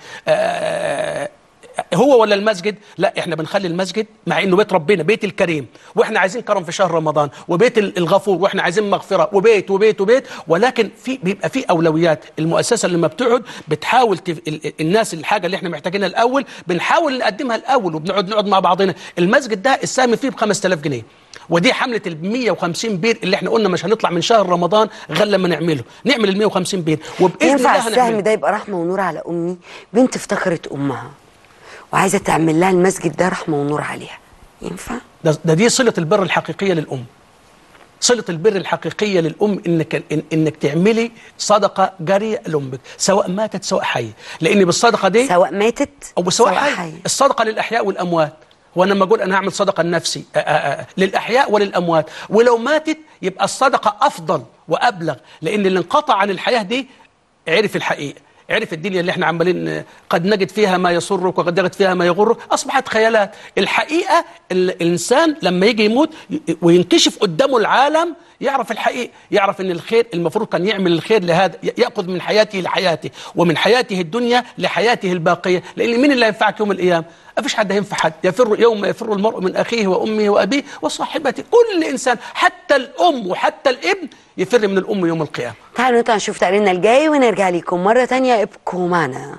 آه هو ولا المسجد لا احنا بنخلي المسجد مع انه بيت ربنا بيت الكريم واحنا عايزين كرم في شهر رمضان وبيت ال- الغفور واحنا عايزين مغفره وبيت وبيت وبيت ولكن في بيبقى في اولويات المؤسسه اللي لما بتقعد بتحاول تف... ال- ال- الناس الحاجه اللي احنا محتاجينها الاول بنحاول نقدمها الاول وبنقعد نقعد مع بعضنا المسجد ده السهم فيه ب 5000 جنيه ودي حمله ال 150 بير اللي احنا قلنا مش هنطلع من شهر رمضان غير لما نعمله نعمل ال 150 بير وباذن ينفع الله السهم هنعمله ده يبقى رحمه ونور على امي بنت افتكرت امها وعايزه تعمل لها المسجد ده رحمه ونور عليها ينفع ده, ده دي صلة البر الحقيقية للأم صلة البر الحقيقية للأم إنك إن إنك تعملي صدقة جارية لأمك سواء ماتت سواء حية لأن بالصدقة دي سواء ماتت أو سواء سواء حية حية. الصدقة للأحياء والأموات وأنا لما أقول أنا هعمل صدقة لنفسي آآ آآ للأحياء وللأموات ولو ماتت يبقى الصدقة أفضل وأبلغ لأن اللي انقطع عن الحياة دي عرف الحقيقة عرف الدنيا اللي احنا عمالين قد نجد فيها ما يسرك وقد نجد فيها ما يغرك اصبحت خيالات الحقيقه ال- الانسان لما يجي يموت ي- وينكشف قدامه العالم يعرف الحقيقه يعرف ان الخير المفروض كان يعمل الخير لهذا ي- ياخذ من حياته لحياته ومن حياته الدنيا لحياته الباقيه لان مين اللي هينفعك يوم القيامه مفيش حد هينفع حد يفر يوم يفر المرء من اخيه وامه وابيه وصاحبته كل انسان حتى الام وحتى الابن يفر من الام يوم القيامه تعالوا نطلع نشوف تقريرنا الجاي ونرجع لكم مرة تانية ابقوا معنا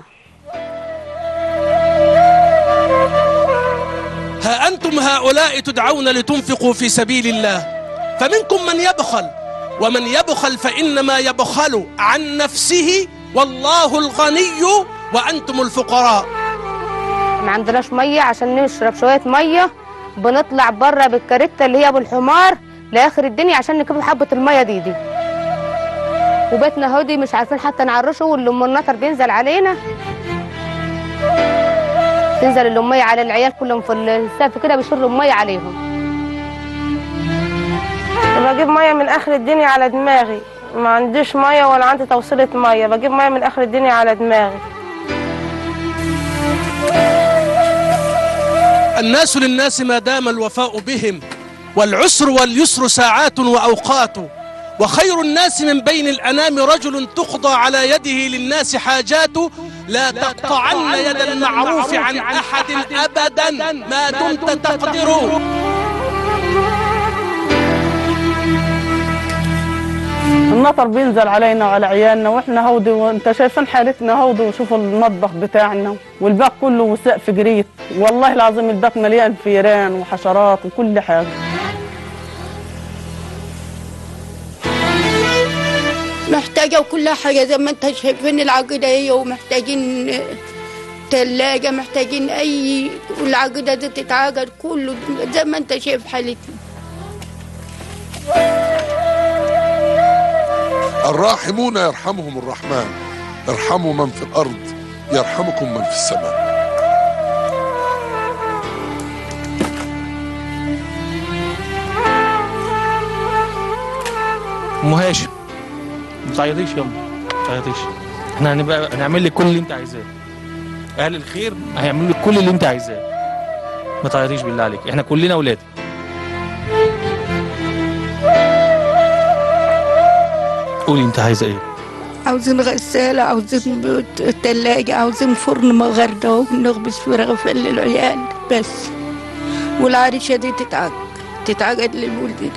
ها أنتم هؤلاء تدعون لتنفقوا في سبيل الله فمنكم من يبخل ومن يبخل فإنما يبخل عن نفسه والله الغني وأنتم الفقراء ما عندناش ميه عشان نشرب شويه ميه بنطلع بره بالكارته اللي هي بالحمار لاخر الدنيا عشان نجيب حبه الميه دي دي وبيتنا هودي مش عارفين حتى نعرشه واللي النطر بينزل علينا تنزل الأمية على العيال كلهم في السقف كده بيشروا المية عليهم بجيب ميه من اخر الدنيا على دماغي ما عنديش ميه ولا عندي توصيله ميه بجيب ميه من اخر الدنيا على دماغي الناس للناس ما دام الوفاء بهم والعسر واليسر ساعات وأوقات وخير الناس من بين الأنام رجل تقضى على يده للناس حاجات لا تقطعن يد المعروف عن أحد أبدا ما دمت تقدر النطر بينزل علينا وعلى عيالنا واحنا هودي وانت شايفين حالتنا هودي وشوفوا المطبخ بتاعنا والباق كله وسقف جريت والله العظيم الباق مليان فيران وحشرات وكل حاجه محتاجة وكل حاجة زي ما انت شايفين العقيدة هي ومحتاجين تلاجة محتاجين أي والعقيدة دي تتعاقد كله زي ما انت شايف حالتنا الراحمون يرحمهم الرحمن ارحموا من في الأرض يرحمكم من في السماء ام هاشم ما تعيطيش يلا ما تعيطيش احنا هنبقى هنعمل لك كل اللي انت عايزاه اهل الخير هيعملوا لك كل اللي انت عايزاه ما تعيطيش بالله عليك احنا كلنا اولاد قولي انت عايزه ايه عاوزين غسالة عاوزين بيوت- تلاجة عاوزين فرن مغردة ونخبز في رغفة للعيال بس والعريشة دي تتعقد تتعقد للولد دي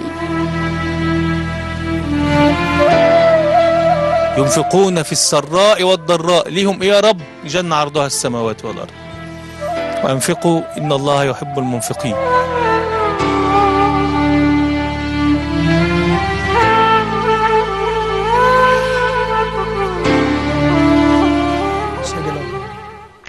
ينفقون في السراء والضراء ليهم ايه يا رب جنة عرضها السماوات والارض وانفقوا ان الله يحب المنفقين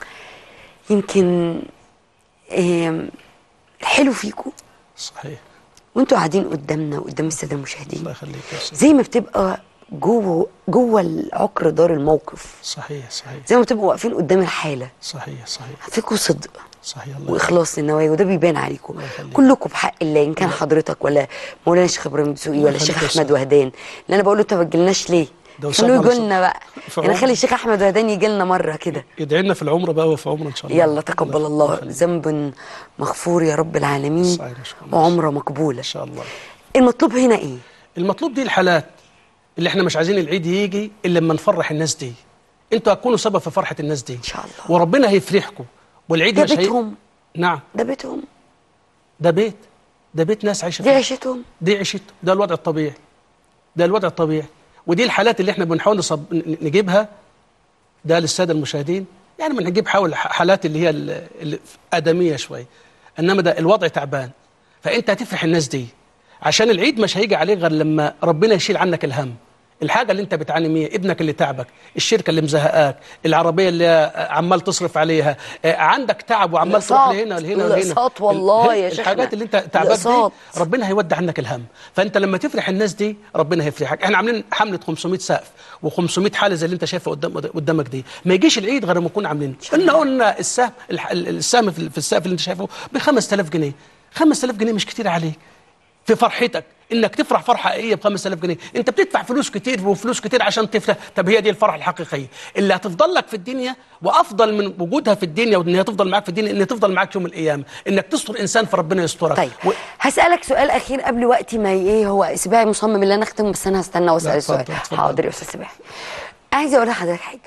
يمكن آم، الحلو فيكم صحيح وانتوا قاعدين قدامنا وقدام الساده المشاهدين الله يخليك يا استاذ زي ما بتبقى جوه جوه العقر دار الموقف صحيح صحيح زي ما بتبقوا واقفين قدام الحاله صحيح صحيح فيكم صدق صحيح الله واخلاص للنوايا وده بيبان عليكم كلكم بحق الله ان كان حضرتك ولا مولانا الشيخ ابراهيم الدسوقي الله ولا الشيخ يخليك يا احمد وهدان اللي انا بقول له انت ما تجيلناش ليه؟ ده خلوه وصلنا يجي لنا بقى في يعني عمر. خلي الشيخ احمد وهدان يجي لنا مره كده ادعي لنا في العمره بقى وفي عمره ان شاء الله يلا تقبل الله ذنب مغفور يا رب العالمين وعمره مقبوله ان شاء الله المطلوب هنا ايه؟ المطلوب دي الحالات اللي احنا مش عايزين العيد يجي الا لما نفرح الناس دي انتوا هتكونوا سبب في فرحه الناس دي ان شاء الله وربنا هيفرحكم والعيد ده مش هي... بيتهم نعم ده بيتهم ده بيت ده بيت ناس عايشه دي فيه. عيشتهم دي عيشتهم ده الوضع الطبيعي ده الوضع الطبيعي ودي الحالات اللي احنا بنحاول نصب... ن- نجيبها ده للساده المشاهدين يعني بنجيب حاول ح- حالات اللي هي ال- اللي ادميه شويه انما ده الوضع تعبان فانت هتفرح الناس دي عشان العيد مش هيجي عليك غير لما ربنا يشيل عنك الهم الحاجه اللي انت بتعاني منها ابنك اللي تعبك الشركه اللي مزهقاك العربيه اللي عمال تصرف عليها آه، عندك تعب وعمال تروح الأقساط. لهنا ولهنا ولهنا الأقساط والله ال- يا شيخنا. الحاجات اللي انت تعبك الأقساط. دي ربنا هيودي عنك الهم فانت لما تفرح الناس دي ربنا هيفرحك احنا عاملين حمله 500 سقف و500 حاله زي اللي انت شايفها قدام قدامك دي ما يجيش العيد غير لما نكون عاملين قلنا قلنا السهم الح- السهم في في السقف اللي انت شايفه ب 5000 جنيه 5000 جنيه مش كتير عليك في فرحتك انك تفرح فرحه حقيقيه ب 5000 جنيه انت بتدفع فلوس كتير وفلوس كتير عشان تفرح طب هي دي الفرحه الحقيقيه اللي هتفضل لك في الدنيا وافضل من وجودها في الدنيا وان هي تفضل معاك في الدنيا ان تفضل معاك يوم القيامه انك تستر انسان فربنا يسترك طيب و... هسألك سؤال أخير قبل وقتي ما ايه هو سباعي مصمم ان انا اختم بس أنا هستنى وأسأل لا، السؤال اتفضل، اتفضل. حاضر يا أستاذ سباعي عايزة أقول لحضرتك حاجة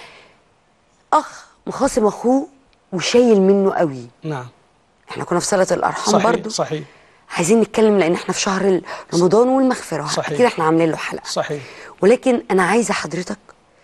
أخ مخاصم أخوه وشايل منه قوي نعم احنا كنا في صلاة الأرحام صحيح برضو صحيح عايزين نتكلم لأن احنا في شهر رمضان والمغفرة صحيح. أكيد احنا عاملين له حلقة صحيح ولكن أنا عايزة حضرتك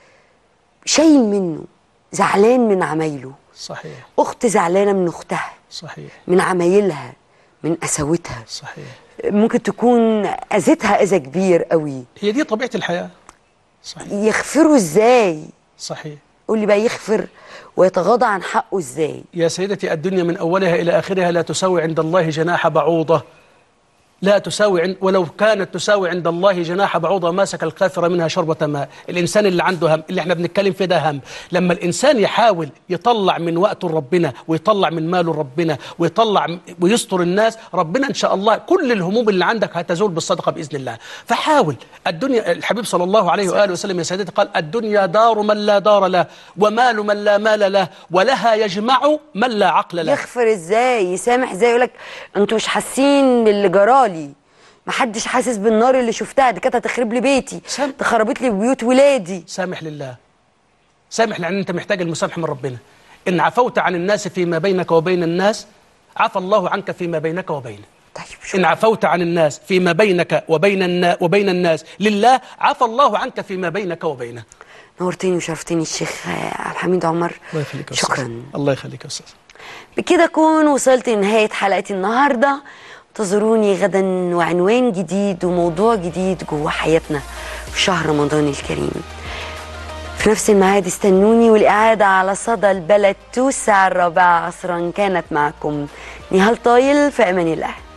شايل منه زعلان من عمايله صحيح أخت زعلانة من أختها صحيح من عمايلها من قساوتها صحيح ممكن تكون أذتها أذى كبير قوي هي دي طبيعه الحياه صحيح يغفروا ازاي صحيح قول لي بقى يغفر ويتغاضى عن حقه ازاي يا سيدتي الدنيا من أولها إلى آخرها لا تساوي عند الله جناح بعوضة لا تساوي عند ولو كانت تساوي عند الله جناح بعوضة ما سك الكافر منها شربة ماء الإنسان اللي عنده هم اللي احنا بنتكلم فيه ده هم لما الإنسان يحاول يطلع من وقته لربنا ويطلع من ماله لربنا ويطلع م- ويستر الناس ربنا إن شاء الله كل الهموم اللي عندك هتزول بالصدقة بإذن الله فحاول الدنيا الحبيب صلى الله عليه وآله وسلم يا سيدتي قال الدنيا دار من لا دار له ومال من لا مال له ولها يجمع من لا عقل له يغفر ازاي يسامح ازاي يقولك انتوا مش حاسين باللي جرالي محدش حاسس بالنار اللي شفتها دي كانت هتخرب لي بيتي تخربت لي بيوت ولادي سامح لله سامح لأن أنت محتاج المسامحة من ربنا إن عفوت عن الناس فيما بينك وبين الناس عفى الله عنك فيما بينك وبينه طيب إن عفوت عن الناس فيما بينك وبين النا وبين الناس لله عفى الله عنك فيما بينك وبينه نورتني وشرفتني الشيخ عبد الحميد عمر الله يخليك يا أستاذ. شكرا الله يخليك يا أستاذ بكده أكون وصلت لنهاية حلقة النهاردة انتظروني غدا وعنوان جديد وموضوع جديد جوه حياتنا في شهر رمضان الكريم في نفس الميعاد استنوني والإعادة على صدى البلد الساعة الرابعة عصرا كانت معكم نهال طايل في أمان الله